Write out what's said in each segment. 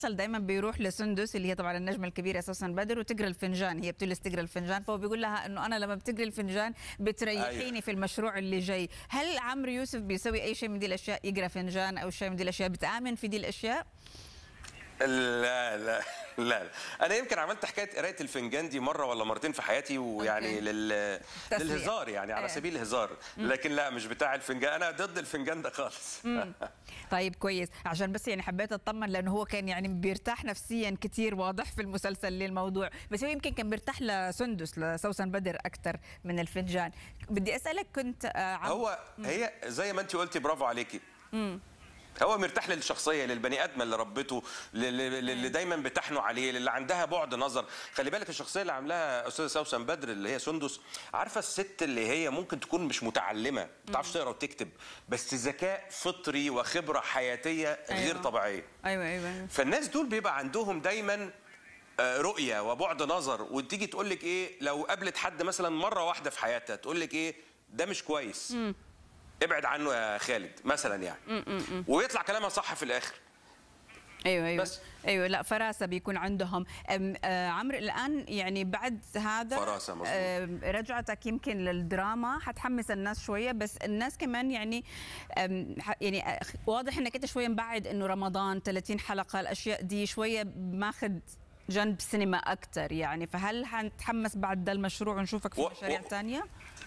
دايما بيروح لسندس اللي هي طبعا النجمه الكبيره اساسا بدر وتقرا الفنجان هي بتجلس تقرا الفنجان فهو بيقول لها انه انا لما بتقري الفنجان بتريحيني أيوة. في المشروع اللي جاي هل عمرو يوسف بيسوي اي شيء من دي الاشياء يقرا فنجان او شيء من دي الاشياء بتامن في دي الاشياء لا لا لا لا. انا يمكن عملت حكايه قرايه الفنجان دي مره ولا مرتين في حياتي ويعني أوكي. لل... تسلية. للهزار يعني على إيه. سبيل الهزار لكن لا مش بتاع الفنجان انا ضد الفنجان ده خالص طيب كويس عشان بس يعني حبيت اطمن لانه هو كان يعني بيرتاح نفسيا كثير واضح في المسلسل للموضوع بس هو يمكن كان بيرتاح لسندس لسوسن بدر اكثر من الفنجان بدي اسالك كنت آه، عم هو هي زي ما انت قلتي برافو عليكي هو مرتاح للشخصيه للبني ادم اللي ربته لل- اللي دايما بتحنوا عليه اللي عندها بعد نظر خلي بالك الشخصيه اللي عاملاها استاذه سوسن بدر اللي هي سندس عارفه الست اللي هي ممكن تكون مش متعلمه ما بتعرفش تقرا وتكتب بس ذكاء فطري وخبره حياتيه غير أيوة. طبيعيه ايوه ايوه فالناس دول بيبقى عندهم دايما آه، رؤيه وبعد نظر وتيجي تقول لك ايه لو قابلت حد مثلا مره واحده في حياتها تقول لك ايه ده مش كويس ابعد عنه يا خالد مثلا يعني ويطلع كلامها صح في الاخر ايوه ايوه بس. ايوه لا فراسه بيكون عندهم أم آه عمرو الان يعني بعد هذا فراسة مظبوط. آم، رجعتك يمكن للدراما حتحمس الناس شويه بس الناس كمان يعني أم، ح- يعني آه، واضح انك انت شويه مبعد انه رمضان 30 حلقه الاشياء دي شويه ماخذ جنب سينما اكثر يعني فهل حنتحمس بعد ده المشروع ونشوفك في و- مشاريع و- ثانيه؟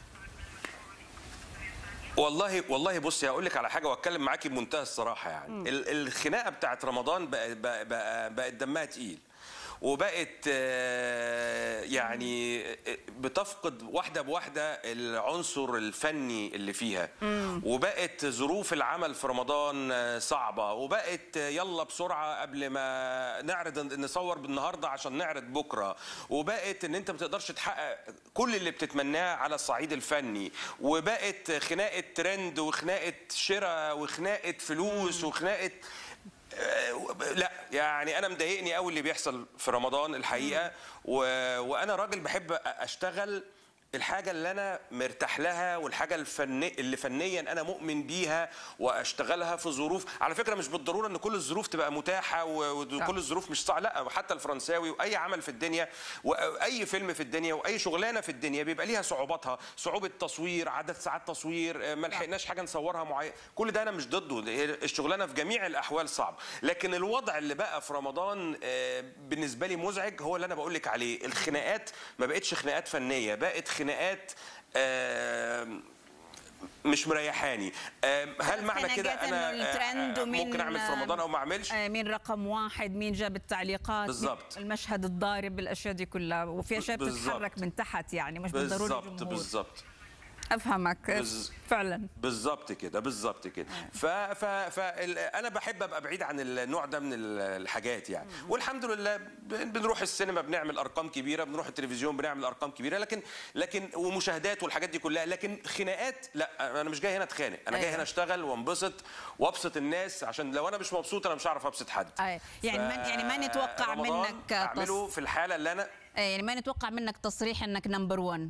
والله والله بصي هقول لك على حاجه واتكلم معاكي بمنتهى الصراحه يعني ال- الخناقه بتاعت رمضان بقت بقى بقى بقت دمها تقيل وبقت آه، يعني آه، بتفقد واحده بواحده العنصر الفني اللي فيها وبقت ظروف العمل في رمضان آه، صعبه وبقت آه، يلا بسرعه قبل ما نعرض نصور بالنهارده عشان نعرض بكره وبقت ان انت ما تقدرش تحقق كل اللي بتتمناه على الصعيد الفني وبقت خناقه ترند وخناقه شراء وخناقه فلوس وخناقه آه، لا يعني انا مضايقني قوي اللي بيحصل في رمضان الحقيقه و... وانا راجل بحب اشتغل الحاجه اللي انا مرتاح لها والحاجه الفني اللي فنيا انا مؤمن بيها واشتغلها في ظروف على فكره مش بالضروره ان كل الظروف تبقى متاحه و- وكل الظروف مش صعبه لا حتى الفرنساوي واي عمل في الدنيا واي فيلم في الدنيا واي شغلانه في الدنيا بيبقى ليها صعوباتها صعوبه تصوير عدد ساعات تصوير آه، ما لحقناش حاجه نصورها معين كل ده انا مش ضده هي الشغلانه في جميع الاحوال صعب لكن الوضع اللي بقى في رمضان آه، بالنسبه لي مزعج هو اللي انا بقول لك عليه الخناقات ما بقتش خناقات فنيه بقت خناقات آه، مش مريحاني آه، هل معنى كده خناقات انا إنه الترند آه، ومين- ممكن اعمل في رمضان او ما اعملش آه، مين رقم واحد مين جاب التعليقات بالظبط. مين المشهد الضارب الاشياء دي كلها وفي اشياء بالظبط. بتتحرك من تحت يعني مش بالضروري بالظبط جمهور بالظبط افهمك بز- فعلا بالظبط كده بالظبط كده ف ف ف ال- انا بحب ابقى بعيد عن النوع ده من ال- الحاجات يعني والحمد لله ب- بنروح السينما بنعمل ارقام كبيره بنروح التلفزيون بنعمل ارقام كبيره لكن لكن ومشاهدات والحاجات دي كلها لكن خناقات لا انا مش جاي هنا اتخانق انا جاي أيوة. هنا اشتغل وانبسط وابسط الناس عشان لو انا مش مبسوط انا مش هعرف ابسط حد أي. يعني ما- يعني ما نتوقع رمضان منك اعمله في الحاله اللي انا آه، يعني ما نتوقع منك تصريح انك نمبر 1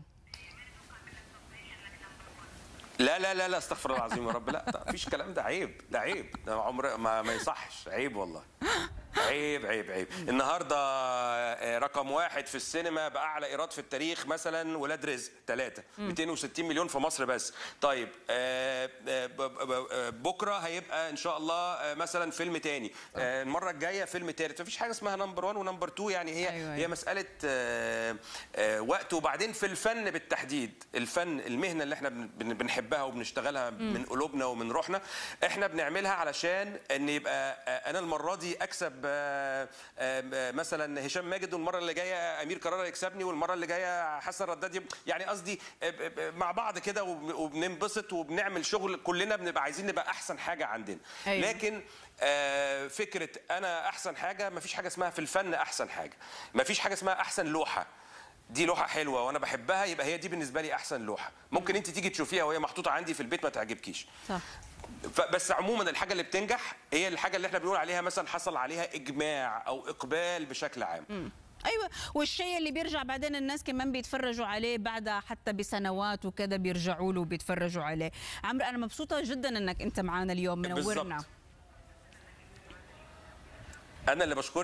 لا لا لا لا استغفر الله العظيم يا رب لا ده مفيش كلام ده عيب ده عيب ده عمر ما, ما يصحش عيب والله عيب عيب عيب النهارده آه، رقم واحد في السينما باعلى ايراد في التاريخ مثلا ولاد رزق ثلاثه 260 مليون في مصر بس طيب آه، آه، ب- ب- آه، بكره هيبقى ان شاء الله آه، مثلا فيلم تاني آه، المره الجايه فيلم تالت مفيش حاجه اسمها نمبر 1 ونمبر 2 يعني هي أيوة، هي أيوة. مساله آه، آه، وقت وبعدين في الفن بالتحديد الفن المهنه اللي احنا بن- بن- بنحبها وبنشتغلها من قلوبنا ومن روحنا احنا بنعملها علشان ان يبقى آه، انا المره دي اكسب آه، آه، مثلا هشام ماجد والمره اللي جايه امير كرارة يكسبني والمره اللي جايه حسن رداد يب- يعني قصدي آه، ب- ب- مع بعض كده وب- وبننبسط وبنعمل شغل كلنا بنبقى عايزين نبقى احسن حاجه عندنا أيوة. لكن آه، فكره انا احسن حاجه مفيش حاجه اسمها في الفن احسن حاجه مفيش حاجه اسمها احسن لوحه دي لوحه حلوه وانا بحبها يبقى هي دي بالنسبه لي احسن لوحه ممكن انت تيجي تشوفيها وهي محطوطه عندي في البيت ما تعجبكيش صح بس عموما الحاجه اللي بتنجح هي الحاجه اللي احنا بنقول عليها مثلا حصل عليها اجماع او اقبال بشكل عام ايوه والشيء اللي بيرجع بعدين الناس كمان بيتفرجوا عليه بعدها حتى بسنوات وكذا بيرجعوا له وبيتفرجوا عليه عمرو انا مبسوطه جدا انك انت معنا اليوم منورنا بالظبط. انا اللي بشكرك